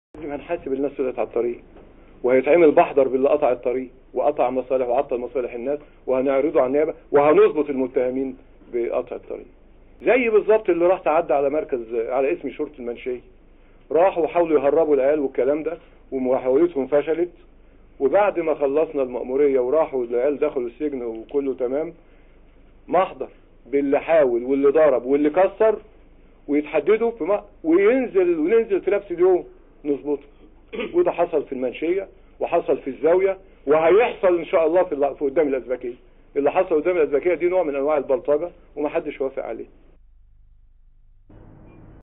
لازم هنحاسب الناس طلعت على الطريق وهيتعمل بحضر باللي قطع الطريق وقطع مصالح وعطل مصالح الناس وهنعرضه على النيابه وهنظبط المتهمين بقطع الطريق زي بالظبط اللي راح تعدى على مركز على اسم شرطه المنشيه راحوا وحاولوا يهربوا العيال والكلام ده ومحاولتهم فشلت وبعد ما خلصنا المأمورية وراحوا العيال دخلوا السجن وكله تمام محضر باللي حاول واللي ضرب واللي كسر ويتحددوا في م... وينزل وننزل في نفس اليوم نظبطه وده حصل في المنشية وحصل في الزاوية وهيحصل ان شاء الله في, في قدام الازبكية اللي حصل قدام الازبكية دي نوع من انواع البلطجة ومحدش وافق عليه